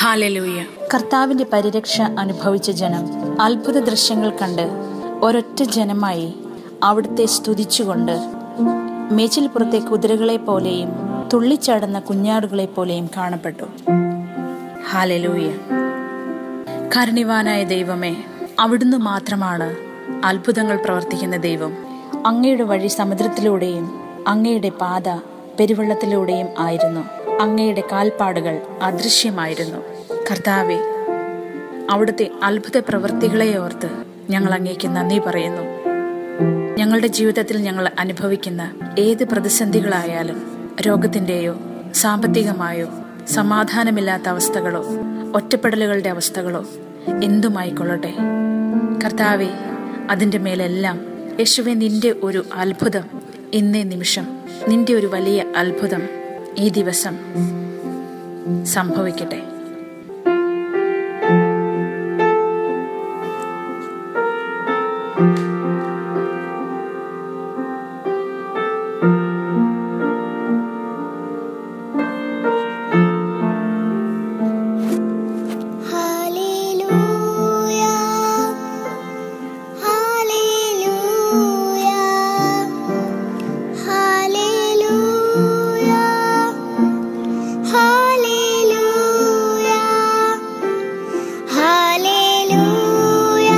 Hallelujah കർത്താവിന്റെ പരിരക്ഷ അനുഭവിച്ച ജനം അത്ഭുത ദൃശ്യങ്ങൾ കണ്ട് ഒരൊറ്റ ജനമായി അവിടുത്തെ സ്തുതിച്ചുകൊണ്ട് മേച്ചിൽപ്പുറത്തെ കുതിരകളെ പോലെയും തുള്ളിച്ചാടുന്ന കുഞ്ഞാടുകളെ പോലെയും കാണപ്പെട്ടു ഹാലലൂയ കാരുണ്യവാനായ ദൈവമേ അവിടുന്ന് മാത്രമാണ് അത്ഭുതങ്ങൾ പ്രവർത്തിക്കുന്ന ദൈവം അങ്ങയുടെ വഴി സമുദ്രത്തിലൂടെയും അങ്ങയുടെ പാത പെരുവെള്ളത്തിലൂടെയും ആയിരുന്നു അങ്ങയുടെ കാൽപ്പാടുകൾ അദൃശ്യമായിരുന്നു കർത്താവെ അവിടുത്തെ അത്ഭുത പ്രവൃത്തികളെ ഓർത്ത് ഞങ്ങൾ അങ്ങേക്ക് നന്ദി പറയുന്നു ഞങ്ങളുടെ ജീവിതത്തിൽ ഞങ്ങൾ അനുഭവിക്കുന്ന ഏത് പ്രതിസന്ധികളായാലും രോഗത്തിൻ്റെയോ സാമ്പത്തികമായോ സമാധാനമില്ലാത്ത അവസ്ഥകളോ ഒറ്റപ്പെടലുകളുടെ അവസ്ഥകളോ എന്തുമായിക്കൊള്ളട്ടെ കർത്താവെ അതിൻ്റെ മേലെല്ലാം യേശുവെ നിന്റെ ഒരു അത്ഭുതം ഇന്നേ നിമിഷം നിന്റെ ഒരു വലിയ അത്ഭുതം ഈ ദിവസം സംഭവിക്കട്ടെ Hallelujah. Hallelujah. Hallelujah. Hallelujah. Hallelujah.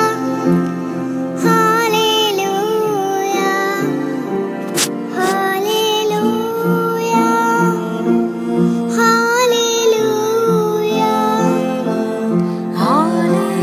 Hallelujah. Hallelujah.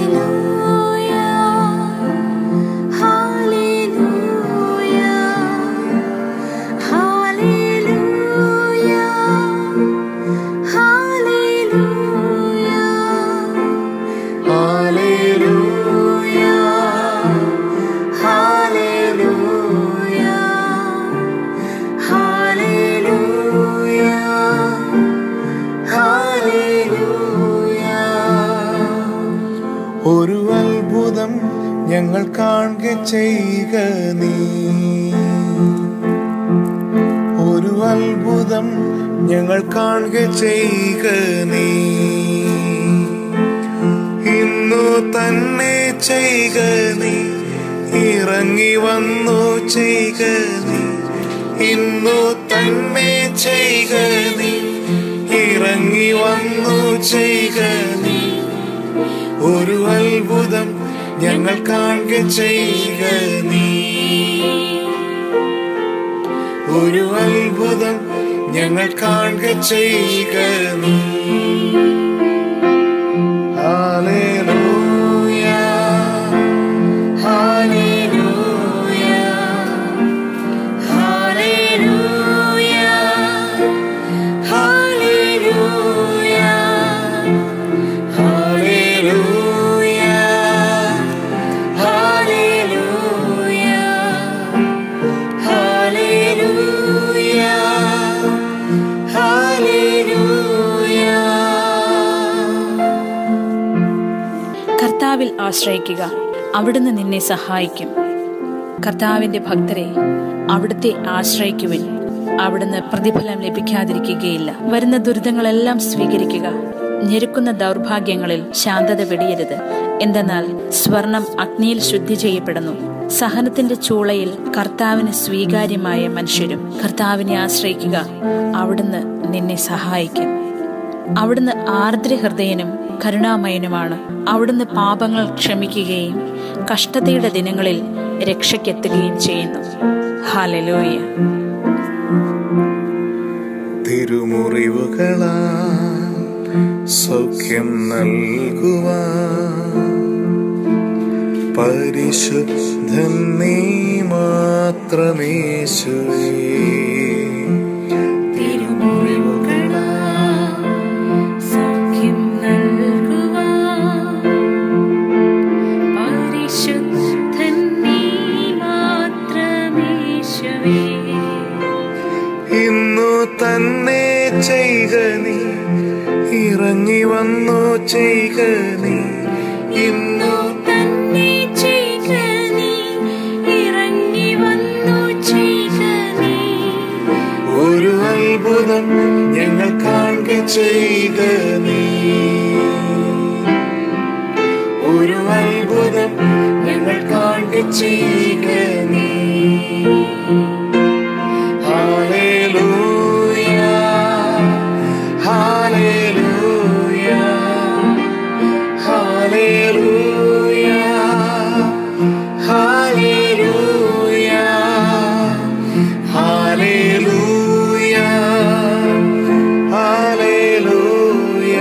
ഒരു അത്ഭുതം ഞങ്ങൾ കാണുക ചെയ്യുക നീ ഒരു അത്ഭുതം ഞങ്ങൾ കാണുക ചെയ്യുക നീ ഇന്നു തന്നെ ചെയ്യുക നീ ഇറങ്ങി വന്നു ചെയ്യുക നീ ഇന്നു തന്നെ ചെയ്യുക നീ ഇറങ്ങി വന്നു ചെയ്യുക നീ ഒരു അത്ഭുതം ഞങ്ങൾ കാണുക ചെയ്യുക നീ ഒരു അത്ഭുതം ഞങ്ങൾ കാണുക ചെയ്യുക നീ ഹല്ലേലൂയ ഹല്ലേലൂയ ഹല്ലേലൂയ ഹല്ലേലൂയ Hallelujah. Hallelujah. Hallelujah. Hallelujah. കർത്താവിൽ ആശ്രയിക്കുക അവിടുന്ന് നിന്നെ സഹായിക്കും കർത്താവിന്റെ ഭക്തരെ അവിടുത്തെ ആശ്രയിക്കുവിൻ അവിടുന്ന് പ്രതിഫലം ലഭിക്കാതിരിക്കുകയില്ല വരുന്ന ദുരിതങ്ങളെല്ലാം സ്വീകരിക്കുക ഞെരുക്കുന്ന ദൗർഭാഗ്യങ്ങളിൽ ശാന്തത വെടിയരുത് എന്തെന്നാൽ സ്വർണം അഗ്നിയിൽ ശുദ്ധി ചെയ്യപ്പെടുന്നു സഹനത്തിന്റെ ചൂളയിൽ കർത്താവിന് സ്വീകാര്യമായ മനുഷ്യരും കർത്താവിനെ ആശ്രയിക്കുക അവിടുന്ന് നിന്നെ സഹായിക്കും അവിടുന്ന് ആർദ്ര ഹൃദയനും കരുണാമയനുമാണ് അവിടുന്ന് പാപങ്ങൾ ക്ഷമിക്കുകയും കഷ്ടതയുടെ ദിനങ്ങളിൽ രക്ഷയ്ക്കെത്തുകയും ചെയ്യുന്നു ഹാലലൂയ തിരുമുറിവുകളാ സൗഖ്യം നൽകുവാൻ പരിശുദ്ധൻ നീ മാത്രമേശുവേ തിരുമുറിവുകളാ സൗഖ്യം നൽകുവാൻ പരിശുദ്ധൻ നീ മാത്രമേശുവേ ഇന്നു തന്നെ ചെയ്യുക നീ ഇറങ്ങി വന്നു ചെയ്യുക നീ ഇന്നു തന്നെ ചെയ്യുക നീ ഇറങ്ങി വന്നു ചെയ്യുക നീ ഒരു അത്ഭുതം ഞങ്ങൾ കാണുക കാണുക ചെയ്യുക നീ ഒരു അത്ഭുതം ഞങ്ങൾ കാണുക ചെയ്യുക നീ ഹാലേലൂയ ഹാലേലൂയ ഹാലേലൂയ ഹാലേലൂയ ഹാലേലൂയ ഹാലേലൂയ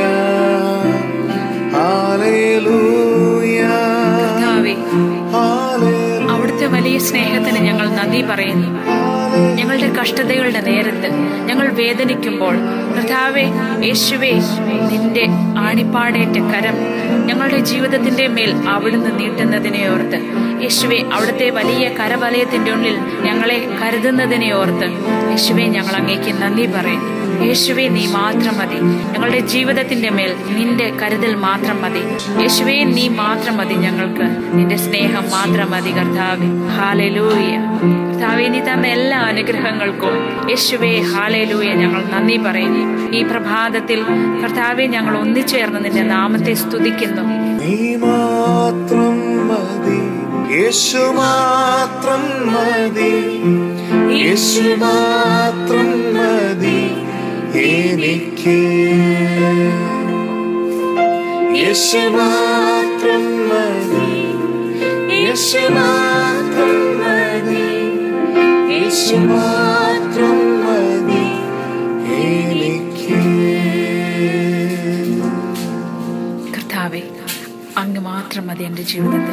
ഹാലേലൂയ കർത്താവേ ഹാലേലൂയ അവിടുത്തെ വലിയ സ്നേഹത്തിന് ഞങ്ങൾ നന്ദി പറയുന്നു ഞങ്ങളുടെ കഷ്ടതകളുടെ നേരത്ത് ഞങ്ങൾ വേദനിക്കുമ്പോൾ കർത്താവെ യേശുവേ നിന്റെ ആണിപ്പാടേറ്റ കരം ഞങ്ങളുടെ ജീവിതത്തിന്റെ മേൽ അവിടുന്ന് നീട്ടുന്നതിനെ ഓർത്ത് യേശുവെ അവിടുത്തെ വലിയ കരവലയത്തിന്റെ ഉള്ളിൽ ഞങ്ങളെ കരുതുന്നതിനെ ഓർത്ത് യേശുവെ ഞങ്ങൾ അങ്ങേക്ക് നന്ദി പറയുന്നു യേശുവെ നീ മാത്രം മതി ഞങ്ങളുടെ ജീവിതത്തിന്റെ മേൽ നിന്റെ കരുതൽ മാത്രം മതി യേശുവെ നീ മാത്രം മതി ഞങ്ങൾക്ക് നിന്റെ സ്നേഹം മാത്രം മതി കർത്താവെ ഹാലലൂയ കർത്താവെ നീ തന്ന എല്ലാ അനുഗ്രഹങ്ങൾക്കും യേശുവെ ഹാലലൂയ ഞങ്ങൾ നന്ദി പറയുന്നു ഈ പ്രഭാതത്തിൽ കർത്താവെ ഞങ്ങൾ ഒന്നിച്ചേർന്ന് നിന്റെ നാമത്തെ സ്തുതിക്കുന്നു നീ മാത്രം മതി യേശു മാത്രം മതി യേശു മാത്രം മതി എനിക്ക് യേശു മാത്രം മതി യേശു മാത്രം മതി യേശു മാത്രം മതി എനിക്ക് കർത്താവെ അങ്ങ് മാത്രം മതി എൻ്റെ ജീവിതത്തിൽ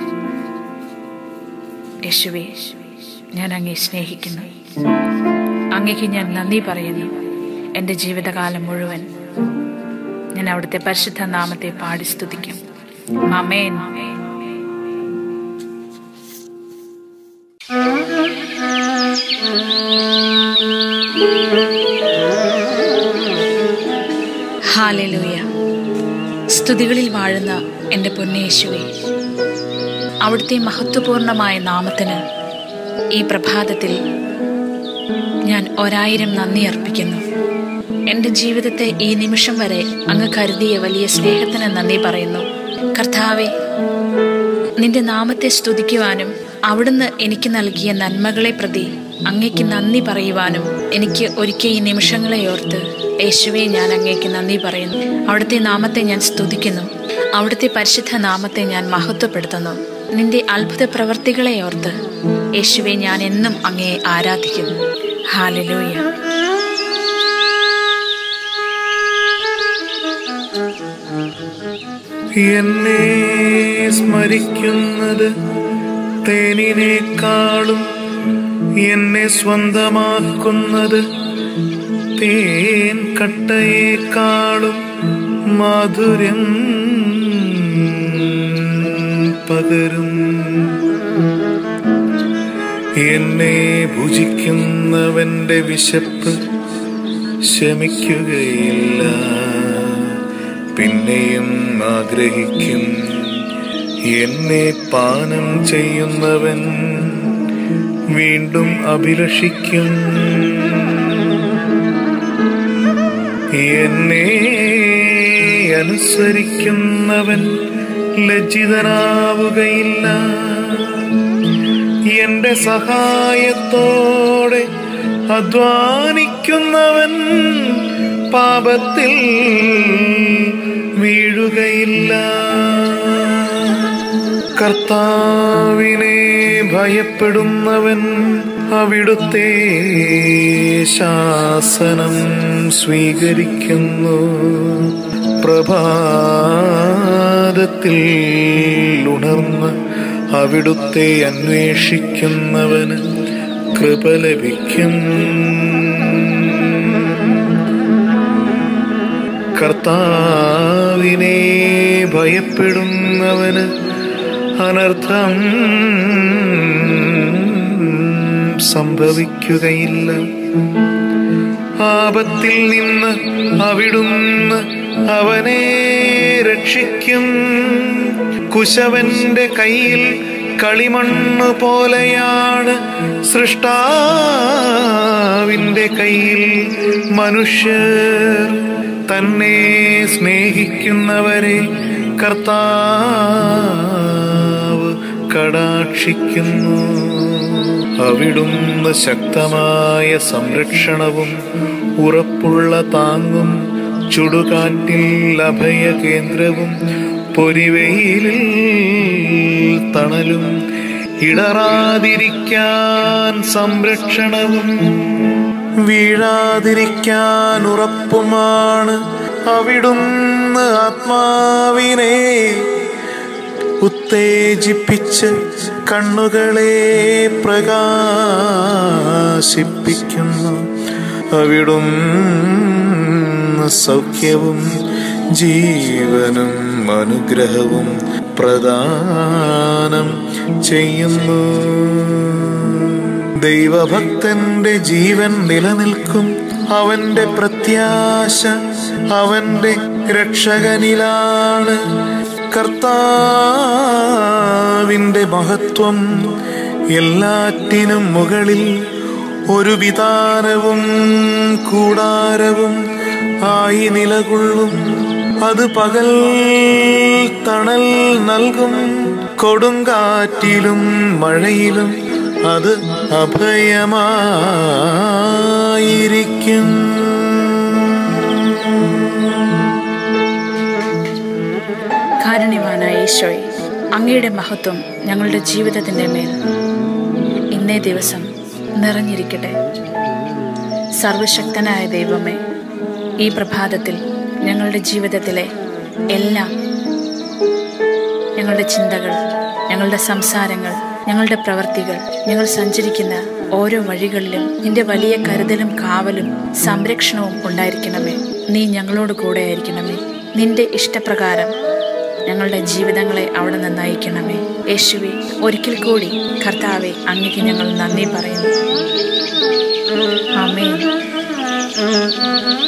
യേശുവേ ഞാൻ അങ്ങേ സ്നേഹിക്കുന്നു അങ്ങേക്ക് ഞാൻ നന്ദി പറയുന്നു എൻ്റെ ജീവിതകാലം മുഴുവൻ ഞാൻ അവിടുത്തെ പരിശുദ്ധ നാമത്തെ പാടി സ്തുതിക്കും അമേൻ ഹാലലൂയ സ്തുതികളിൽ വാഴുന്ന എൻ്റെ പൊന്നേശുവേ അവിടുത്തെ മഹത്വപൂർണമായ നാമത്തിന് ഈ പ്രഭാതത്തിൽ ഞാൻ ഒരായിരം നന്ദി അർപ്പിക്കുന്നു എൻ്റെ ജീവിതത്തെ ഈ നിമിഷം വരെ അങ്ങ് കരുതിയ വലിയ സ്നേഹത്തിന് നന്ദി പറയുന്നു കർത്താവെ നിന്റെ നാമത്തെ സ്തുതിക്കുവാനും അവിടുന്ന് എനിക്ക് നൽകിയ നന്മകളെ പ്രതി അങ്ങേക്ക് നന്ദി പറയുവാനും എനിക്ക് ഒരുക്കിയ ഈ നിമിഷങ്ങളെ ഓർത്ത് യേശുവെ ഞാൻ അങ്ങേക്ക് നന്ദി പറയുന്നു അവിടുത്തെ നാമത്തെ ഞാൻ സ്തുതിക്കുന്നു അവിടുത്തെ പരിശുദ്ധ നാമത്തെ ഞാൻ മഹത്വപ്പെടുത്തുന്നു നിന്റെ അത്ഭുത പ്രവർത്തികളെ ഓർത്ത് യേശുവെ ഞാൻ എന്നും അങ്ങയെ ആരാധിക്കുന്നു ഹാലലൂയ എന്നെ സ്മരിക്കുന്നത് തേനിനേക്കാളും എന്നെ സ്വന്തമാക്കുന്നത് തേൻ കട്ടയേക്കാളും മാധുര്യം പകരും എന്നെ ഭുജിക്കുന്നവന്റെ വിശപ്പ് ശമിക്കുകയില്ല പിന്നെയും ആഗ്രഹിക്കും എന്നെ പാനം ചെയ്യുന്നവൻ വീണ്ടും അഭിലഷിക്കും എന്നെ അനുസരിക്കുന്നവൻ ലജ്ജിതനാവുകയില്ല എന്റെ സഹായത്തോടെ അധ്വാനിക്കുന്നവൻ പാപത്തിൽ വീഴുകയില്ല കർത്താവിനെ ഭയപ്പെടുന്നവൻ അവിടുത്തെ ശാസനം സ്വീകരിക്കുന്നു പ്രഭാതത്തിൽ ഉണർന്ന് അവിടുത്തെ അന്വേഷിക്കുന്നവന് കൃപ ലഭിക്കും കർത്താവിനെ ഭയപ്പെടുന്നവന് അനർത്ഥം സംഭവിക്കുകയില്ല ആപത്തിൽ നിന്ന് അവിടുന്ന് അവനെ രക്ഷിക്കും കുശവന്റെ കയ്യിൽ കളിമണ്ണ് പോലെയാണ് സൃഷ്ടാവിന്റെ കയ്യിൽ മനുഷ്യർ തന്നെ സ്നേഹിക്കുന്നവരെ കർത്താവ് കടാക്ഷിക്കുന്നു അവിടുന്ന് ശക്തമായ സംരക്ഷണവും ഉറപ്പുള്ള താങ്ങും ചുടുകാറ്റിൽ അഭയകേന്ദ്രവും പൊരിവെയിലിൽ തണലും ഇടറാതിരിക്കാൻ സംരക്ഷണവും വീഴാതിരിക്കാൻ ഉറപ്പുമാണ് അവിടുന്ന് ആത്മാവിനെ ഉത്തേജിപ്പിച്ച് കണ്ണുകളെ പ്രകാശിപ്പിക്കുന്നു അവിടുന്ന് സൗഖ്യവും ജീവനും അനുഗ്രഹവും പ്രദാനം ചെയ്യുന്നു ദൈവഭക്തന്റെ ജീവൻ നിലനിൽക്കും അവന്റെ പ്രത്യാശ അവന്റെ രക്ഷകനിലാണ് കർത്താവിന്റെ മഹത്വം എല്ലാറ്റിനും മുകളിൽ ഒരു വിധാനവും കൂടാരവും ആയി നിലകൊള്ളും അത് പകൽ തണൽ നൽകും കൊടുങ്കാറ്റിലും മഴയിലും അത് അഭയമായിരിക്കും കാരുണ്യവാനായ ഈശോയെ അങ്ങയുടെ മഹത്വം ഞങ്ങളുടെ ജീവിതത്തിൻ്റെ മേൽ ഇന്നേ ദിവസം നിറഞ്ഞിരിക്കട്ടെ സർവശക്തനായ ദൈവമേ ഈ പ്രഭാതത്തിൽ ഞങ്ങളുടെ ജീവിതത്തിലെ എല്ലാം ഞങ്ങളുടെ ചിന്തകൾ ഞങ്ങളുടെ സംസാരങ്ങൾ ഞങ്ങളുടെ പ്രവർത്തികൾ ഞങ്ങൾ സഞ്ചരിക്കുന്ന ഓരോ വഴികളിലും നിന്റെ വലിയ കരുതലും കാവലും സംരക്ഷണവും ഉണ്ടായിരിക്കണമേ നീ ഞങ്ങളോട് കൂടെ ആയിരിക്കണമേ നിന്റെ ഇഷ്ടപ്രകാരം ഞങ്ങളുടെ ജീവിതങ്ങളെ അവിടെ നിന്ന് നയിക്കണമേ യേശുവെ ഒരിക്കൽ കൂടി കർത്താവെ അങ്ങേക്ക് ഞങ്ങൾ നന്ദി പറയുന്നു ആമേൻ